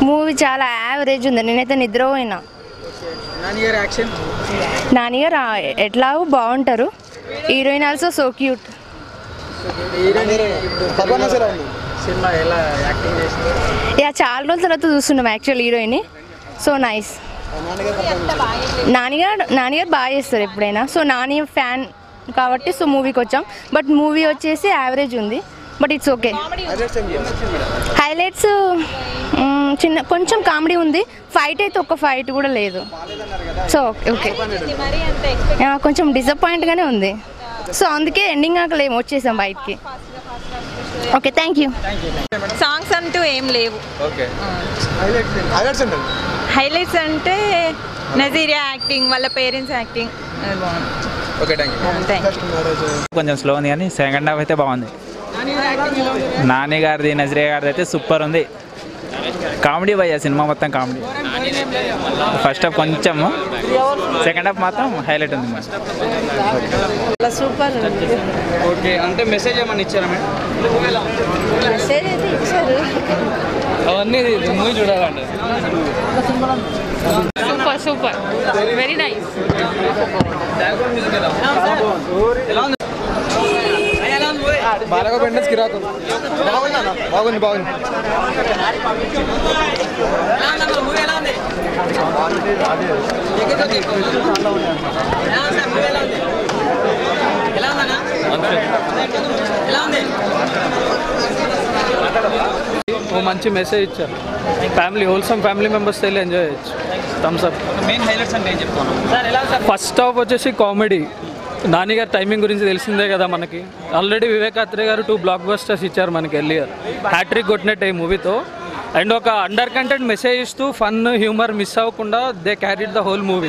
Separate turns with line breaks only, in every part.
Movie చాలా average ఉంది నేనైతే నిద్రపోయినా
నాని గారి యాక్షన్
నానిగారు ఆ, ఎట్లాగో బాగుంటారు heroine also so cute
performance ఎలా ఉంది సినిమా ఎలా యాక్టింగ్ చేసింది
యా చాలా రోజుల తర్వాత చూస్తున్నాం యాక్చువల్ హీరోయిన్ సో నైస్ నానిగారు నానిగారు బాగా చేస్తారు ఎప్పుడైనా సో నాని ఫ్యాన్ కాబట్టి సో మూవీకి వచ్చాం బట్ మూవీ వచ్చేసి యావరేజ్ ఉంది బట్ ఇట్స్ ఓకే హైలైట్స్ చిన్న కొంచెం కామెడీ ఉంది ఫైట్ అయితే ఒక్క ఫైట్ కూడా లేదు సో ఓకే ఓకే యా, కొంచెం డిసప్పాయింట్గానే ఉంది సో అందుకే ఎండింగ్ ఆకలేము వచ్చేసాం బయటికి ఓకే థ్యాంక్ యూ
సాంగ్స్ అంటూ ఏం లేవు
ఓకే హైలైట్స్ అండి
హైలైట్స్ అంటే నజీరియా యాక్టింగ్ వాళ్ళ పేరెంట్స్ యాక్టింగ్ అది బాగుంది
okay thank you
thank you
కొంచెం స్లో ఉంది కానీ సెకండ్ హాఫ్ అయితే బాగుంది నాని గారిది నజరే గారిది అయితే సూపర్ ఉంది కామెడీ భయ్య సినిమా మొత్తం కామెడీ ఫస్ట్ హాఫ్ కొంచెం సెకండ్ హాఫ్ మాత్రం హైలైట్ ఉంది మరి
సూపర్
ఓకే అంటే మెసేజ్ ఏమన్నా ఇచ్చారా మేడం
మెసేజ్ అయితే ఇచ్చారు
అవన్నీ మూవీ చూడాలండి
సూపర్ సూపర్ వెరీ నైస్
బాలగా పెండెన్స్ కిరాకు బాగుంది అన్న బాగుంది బాగుంది
ఓ మంచి మెసేజ్ ఇచ్చారు ఫ్యామిలీ హోల్సమ్ ఫ్యామిలీ మెంబర్స్ వెళ్ళి ఎంజాయ్ చేయొచ్చు థమ్స్ అప్
మెయిన్ హైలైట్స్ అంటే ఏం చెప్తాను
ఫస్ట్ హాఫ్ వచ్చేసి కామెడీ నాని గారి టైమింగ్ గురించి తెలిసిందే కదా మనకి ఆల్రెడీ వివేక్ అత్రే గారు టూ బ్లాక్ బస్టర్స్ ఇచ్చారు మనకి వెళ్ళి హ్యాట్రిక్ కొట్టినట్టు ఈ మూవీతో అండ్ ఒక అండర్ కంటెంట్ మెసేజ్ ఇస్తూ ఫన్ హ్యూమర్ మిస్ అవ్వకుండా they carried the whole movie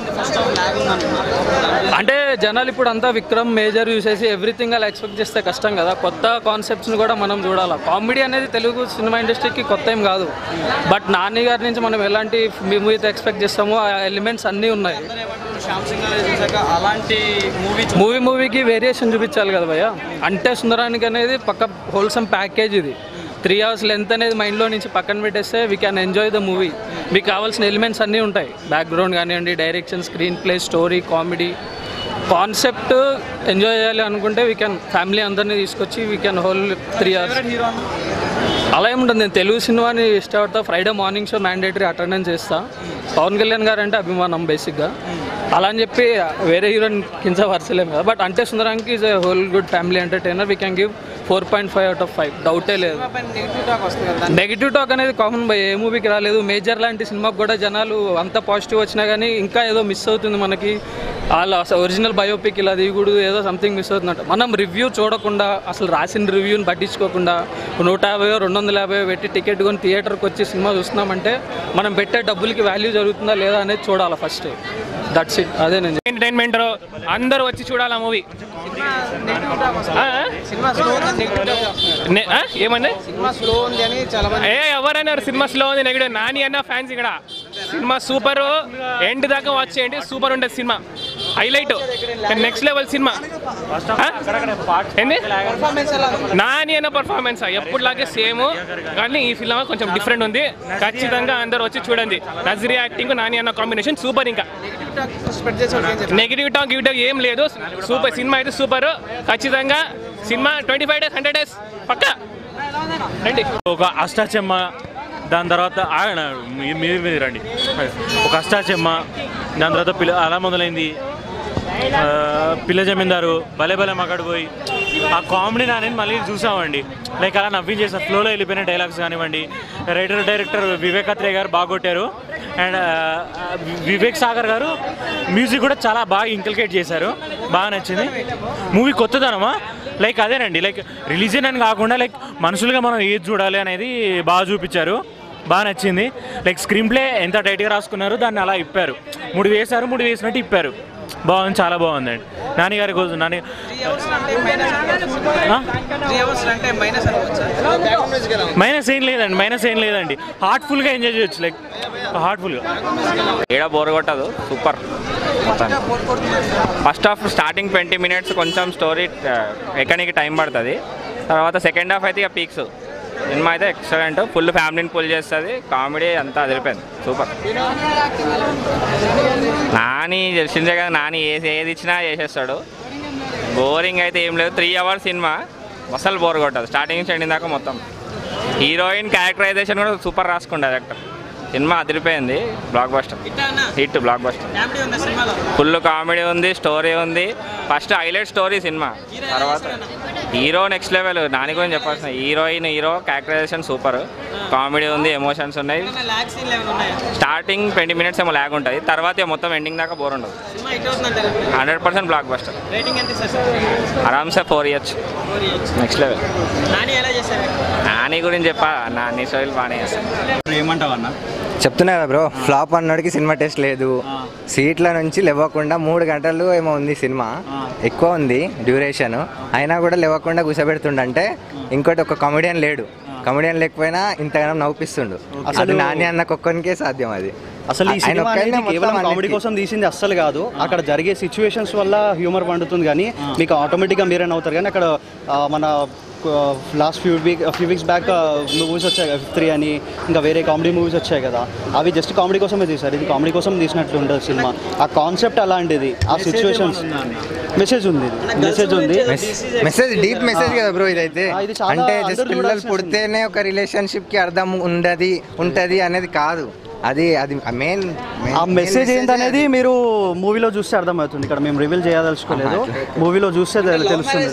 అంటే జనాలు ఇప్పుడు అంతా విక్రమ్ మేజర్ చూసేసి ఎవ్రీథింగ్ అలా ఎక్స్పెక్ట్ చేస్తే కష్టం కదా కొత్త కాన్సెప్ట్స్ని కూడా మనం చూడాలి కామెడీ అనేది తెలుగు సినిమా ఇండస్ట్రీకి కొత్త ఏం కాదు బట్ నాని గారి నుంచి మనం ఎలాంటి మూవీతో ఎక్స్పెక్ట్ చేస్తామో ఆ ఎలిమెంట్స్ అన్నీ ఉన్నాయి
అలాంటి మూవీ
మూవీ మూవీకి వేరియేషన్ చూపించాలి కదా భయ్య అంటే సుందరానికి అనేది పక్క హోల్సమ్ ప్యాకేజ్ ఇది త్రీ అవర్స్ లెంత్ అనేది మైండ్లో నుంచి పక్కన పెట్టేస్తే we can enjoy the movie మీకు కావాల్సిన ఎలిమెంట్స్ అన్నీ ఉంటాయి బ్యాక్గ్రౌండ్ కానివ్వండి direction screenplay story comedy concept enjoy చేయాలి అనుకుంటే వీ క్యాన్ ఫ్యామిలీ అందరినీ తీసుకొచ్చి we can whole three hours అలా ఏముంటుంది నేను తెలుగు సినిమాని ఇష్టపడతా Friday morning show mandatory attendance చేస్తా పవన్ కళ్యాణ్ గారు అంటే అభిమానం బేసిక్గా అలా అని చెప్పి వేరే హీరోని కింద వరసలేము కదా but Ante Sundaraniki is a whole good family entertainer we can give four point five out of five డౌటే లేదు నెగిటివ్ టాక్ అనేది కామన్ బై ఏ మూవీకి రాలేదు మేజర్ లాంటి సినిమాకి కూడా జనాలు అంత పాజిటివ్ వచ్చినా కానీ ఇంకా ఏదో మిస్ అవుతుంది మనకి వాళ్ళ ఒరిజినల్ బయోపిక్ ఇలా దిగుడు ఏదో సంథింగ్ మిస్ అవుతుందంట మనం రివ్యూ చూడకుండా అసలు రాసిన రివ్యూని పట్టించుకోకుండా నూట యాభై రెండు వందల యాభై పెట్టి టికెట్ కొని థియేటర్కి వచ్చి సినిమా చూస్తున్నామంటే మనం పెట్టే డబ్బులకి వాల్యూ జరుగుతుందా లేదా అనేది చూడాలి ఫస్ట్ దట్స్ ఇట్ అదే నేను
ఎంటర్టైన్మెంట్ అందరూ వచ్చి చూడాలి ఆ మూవీ ఏమండి
సినిమా స్లో ఉంది అని చాలా మంది
ఏ ఎవరైనా సినిమా స్లో ఉంది నెగిటివ్ నాని అన్న ఫ్యాన్స్ ఇక్కడ సినిమా సూపర్ ఎండ్ దాకా వాచ్ చేయండి సూపర్ ఉంటుంది cinema highlight next level cinema ఆ? ఏంది నాని అన్న పర్ఫార్మెన్స్ ఎప్పుడులాగే సేమ్ కానీ ఈ ఫిల్మ్ కొంచెం డిఫరెంట్ ఉంది ఖచ్చితంగా అందరూ వచ్చి చూడండి నజరీ యాక్టింగ్ నాని అన్న కాంబినేషన్ సూపర్ ఇంకా
స్ప్రెడ్ చేసి వాళ్ళకి ఏం చెప్తారు?
నెగిటివ్ టాక్ గివ్ టాక్ ఏం లేదు సూపర్ సినిమా అయితే సూపర్ ఖచ్చితంగా cinema twenty five days hundred days పక్కా రండి
ఒక అష్టాచెమ్మ దాని తర్వాత ఆగన మీ- మీరు మీరు రండి ఒక అష్టాచెమ్మ దాని తర్వాత పిల్ల అలా మొదలైంది ఆ, పిల్ల జమీందారు భలే భలే మగాడు పోయి ఆ కామెడీ నాని మళ్ళీ చూసామండి లైక్ అలా నవ్వించేసిన ఫ్లోలో వెళ్ళిపోయిన డైలాగ్స్ కానివ్వండి రైటర్ డైరెక్టర్ వివేక్ అత్రే గారు బాగా కొట్టారు అండ్ వివేక్ సాగర్ గారు మ్యూజిక్ కూడా చాలా బాగా ఇంకల్కేట్ చేశారు బాగా నచ్చింది మూవీ కొత్తదనమా లైక్ అదేనండి లైక్ రిలీజియన్ అని కాకుండా లైక్ మనుషులుగా మనం ఏది చూడాలి అనేది బాగా చూపించారు బాగా నచ్చింది లైక్ స్క్రీన్ ప్లే ఎంత టైట్గా రాసుకున్నారు దాన్ని అలా ఇప్పారు మూడు వేశారు మూడు వేసినట్టు ఇప్పారు బాగుంది చాలా బాగుందండి నాన్నగారి కోసం నాని ఆ? మైనస్ ఏం లేదండి మైనస్ ఏం లేదండి హార్ట్ఫుల్గా ఎంజాయ్ చేయొచ్చు లైక్ హార్ట్ఫుల్గా
ఏడా బోర్ కొట్టదు super first half starting twenty minutes కొంచెం స్టోరీ ఎక్కడానికి టైం పడుతుంది తర్వాత సెకండ్ హాఫ్ అయితే ఇక పీక్స్
సినిమా అయితే ఎక్సలెంట్ ఫుల్ ఫ్యామిలీని పుల్ చేస్తుంది కామెడీ అంతా అదిరిపోయింది సూపర్ నాని తెలిసిందే కదా నాని ఏది ఏది ఇచ్చినా చేసేస్తాడు బోరింగ్ అయితే ఏం లేదు త్రీ అవర్స్ సినిమా అసలు బోర్ కొట్టదు స్టార్టింగ్ నుంచి ఎండింగ్ దాకా మొత్తం హీరోయిన్ క్యారెక్టరైజేషన్ కూడా సూపర్ రాసుకుంది డైరెక్టర్ సినిమా అదిరిపోయింది blockbuster hit blockbuster full comedy ఉంది స్టోరీ ఉంది ఫస్ట్ హైలైట్ స్టోరీ సినిమా తర్వాత హీరో నెక్స్ట్ లెవెల్ నాని గురించి చెప్పాల్సిన heroine hero characterization super comedy ఉంది ఎమోషన్స్ ఉన్నాయి స్టార్టింగ్ ట్వంటీ మినిట్స్ ఏమో లాగ్ ఉంటుంది తర్వాత ఇక మొత్తం ఎండింగ్ దాకా బోర్ ఉండదు hundred percent blockbuster ఆరామ్సే four years next level Nani గురించి చెప్పా నాని స్టైల్ బాగానే చేస్తాను
ఏమంటావు అన్న
చెప్తున్నా కదా బ్రో ఫ్లాప్ అన్నాడికి సినిమా టెస్ట్ లేదు సీట్ల నుంచి లేవకుండా మూడు గంటలు ఏమో ఉంది సినిమా ఎక్కువ ఉంది డ్యూరేషన్ అయినా కూడా లేవకుండా కూర్చోబెడుతుండంటే ఇంకోటి ఒక కమెడియన్ లేడు కమెడియన్ లేకపోయినా ఇంతగానం నవ్విస్తుండు అసలు నాని అన్న ఒక్కనికే సాధ్యం అది
అసలు ఈ
ఆయన
సినిమా
ఒక్కడినే
అనేది
మొత్తం
కేవలం కామెడీ
అన్నిటికీ.
కోసం తీసింది అస్సలు కాదు అక్కడ జరిగే సిచ్యువేషన్స్ వల్ల హ్యూమర్ పండుతుంది కానీ మీకు ఆటోమేటిక్గా మీరేనా అవుతారు కానీ అక్కడ ఆ, మన last few week few weeks back movies వచ్చాయి కదా త్రీ అని ఇంకా వేరే కామెడీ మూవీస్ వచ్చాయి కదా అవి జస్ట్ కామెడీ కోసమే తీశారు ఇది కామెడీ కోసం తీసినట్లు ఉండదు సినిమా ఆ కాన్సెప్ట్ అలాంటిది ఆ సిచ్యువేషన్స్ మెసేజ్ ఉంది మెసేజ్ ఉంది
మెసేజ్ డీప్ మెసేజ్ కదా బ్రో ఇదైతే
ఆ, ఇది చాలా
అంటే జస్ట్
అందరూ
పిల్లలు
చూడాల్సిన
పుడితేనే ఒక రిలేషన్షిప్ కి అర్థం ఉండదు ఉంటది అనేది కాదు అది అది మెయిన్
ఆ మెసేజ్ ఏంటనేది మీరు మూవీలో చూస్తే అర్థమవుతుంది ఇక్కడ మేము రివీల్ చేయదలుచుకోలేదు మూవీలో చూస్తే తెలు- తెలుస్తుంది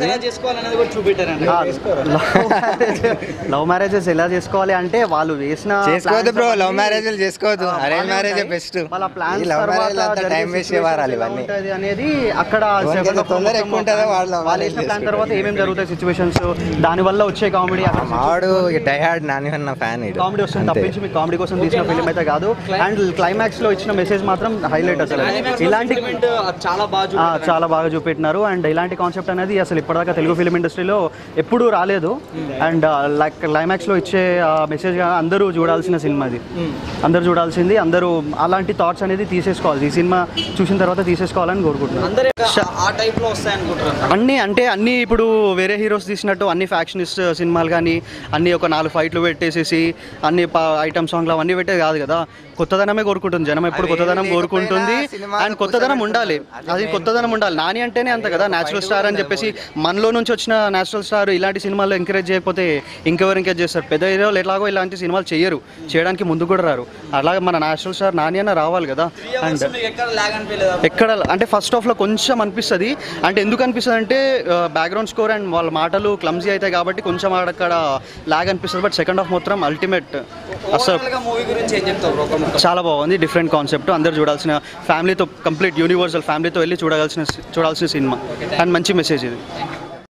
లవ్ మ్యారేజెస్ ఎలా చేసుకోవాలి అంటే వాళ్ళు వేసిన
చేసుకోవద్దు బ్రో
plans
లవ్
అవన్నీ-
మ్యారేజ్ చేసుకోవద్దు
ఆ,
అరేంజ్
బాగానే
మ్యారేజ్
ఉంటాయి.
బెస్ట్
వాళ్ళ ప్లాన్స్
లవ్ మ్యారేజ్
తర్వాత
అంతా
జరిగే
టైం వేస్ట్
situations
వారాలి
ఎలా
ఇవన్నీ
ఉంటది అనేది అక్కడ
ఎవరికైతే
second half
తొందర
మొత్తం
ఎక్కువ ఉంటుందో వాళ్ళు love
వాళ్ళు
marriage
వేసిన ప్లాన్
చేసుకుంటారు.
తర్వాత ఏమేమి జరుగుతాయి సిచ్యువేషన్స్ దాని వల్ల వచ్చే కామెడీ
మావాడు డైహార్డ్ నాని అన్న ఫ్యాన్
కామెడీ వస్తుంది తప్పించి మీకు కామెడీ కోసం తీసిన ఫిలిం అయితే కాదు అండ్ క్లైమాక్స్ లో ఇచ్చిన మెసేజ్ మాత్రం హైలైట్ అసలు ఇలాంటి చాలా బాగా చాలా బాగా చూపెట్టినారు అండ్ ఇలాంటి కాన్సెప్ట్ అనేది అసలు ఇప్పటిదాకా తెలుగు ఫిలిం ఇండస్ట్రీలో ఎప్పుడూ రాలేదు అండ్ లైక్ క్లైమాక్స్ లో ఇచ్చే మెసేజ్ అందరూ చూడాల్సిన సినిమా అది అందరూ చూడాల్సింది అందరూ అలాంటి థాట్స్ అనేది తీసేసుకోవాలి ఈ సినిమా చూసిన తర్వాత తీసేసుకోవాలని కోరుకుంటున్నాను
ఆ టైప్ లో వస్తాయి అనుకుంటున్నాను
అన్ని అంటే అన్ని ఇప్పుడు వేరే హీరోస్ తీసినట్టు అన్ని ఫ్యాక్షనిస్ట్ సినిమాలు కానీ అన్ని ఒక నాలుగు ఫైట్లు పెట్టేసేసి అన్ని ఐటమ్ సాంగ్లు అవన్నీ పెట్టేది కాదు కదా కొత్తదనమే కోరుకుంటుంది జనం ఎప్పుడు కొత్తదనం కోరుకుంటుంది అండ్ కొత్తదనం ఉండాలి అది కొత్తదనం ఉండాలి నాని అంటేనే అంత కదా నేచురల్ స్టార్ అని చెప్పేసి మనలో నుంచి వచ్చిన నేచురల్ స్టార్ ఇలాంటి సినిమాలు ఎంకరేజ్ చేయకపోతే ఇంకెవరు ఎంకరేజ్ చేస్తారు పెద్ద హీరోలు ఎలాగో ఇలాంటి సినిమాలు చేయరు చేయడానికి ముందు కూడా రారు అలాగే మన నేచురల్ స్టార్ నాని అన్న రావాలి కదా అండ్
ఎక్కడ లాగ్ అనిపించలేదా
ఎక్కడ అంటే ఫస్ట్ హాఫ్లో కొంచెం అనిపిస్తుంది అంటే ఎందుకు అనిపిస్తుంది అంటే బ్యాక్గ్రౌండ్ స్కోర్ అండ్ వాళ్ళ మాటలు క్లమ్జీ అవుతాయి కాబట్టి కొంచెం అక్కడ లాగ్ అనిపిస్తుంది బట్ సెకండ్ హాఫ్ మాత్రం అల్టిమేట్ అసలు
మూవీ గురించి ఏం చెప్తావు bro? ఒక ముక్క.
చాలా బాగుంది డిఫరెంట్ కాన్సెప్ట్ అందరు చూడాల్సిన ఫ్యామిలీతో కంప్లీట్ యూనివర్సల్ ఫ్యామిలీతో వెళ్ళి చూడాల్సిన చూడాల్సిన సినిమా అండ్ మంచి మెసేజ్ ఇది